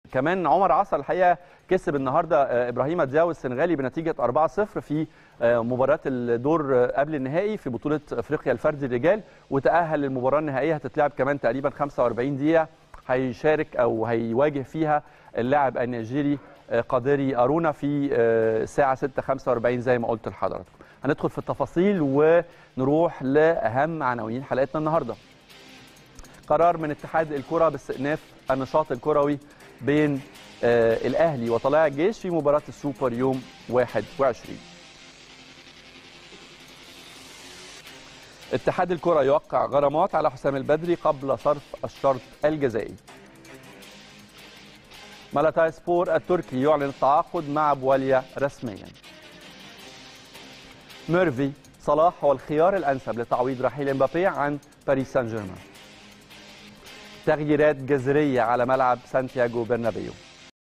كمان عمر عصر الحقيقه كسب النهارده آه، ابراهيم دياو السنغالي بنتيجه 4-0 في آه، مباراه الدور آه، قبل النهائي في بطوله افريقيا الفردي الرجال وتاهل للمباراه النهائيه هتتلعب كمان تقريبا 45 دقيقه هيشارك او هيواجه فيها اللاعب النيجيري آه، قادري ارونا في آه، الساعه 6:45 زي ما قلت لحضراتكم هندخل في التفاصيل ونروح لاهم عناوين حلقتنا النهارده قرار من اتحاد الكره باستئناف النشاط الكروي بين آه، الاهلي وطلائع الجيش في مباراه السوبر يوم 21 اتحاد الكره يوقع غرامات على حسام البدري قبل صرف الشرط الجزائي مالاتاي سبور التركي يعلن التعاقد مع بواليا رسميا ميرفي صلاح هو الخيار الانسب لتعويض رحيل امبابي عن باريس سان جيرمان تغييرات جذريه على ملعب سانتياغو برنابيو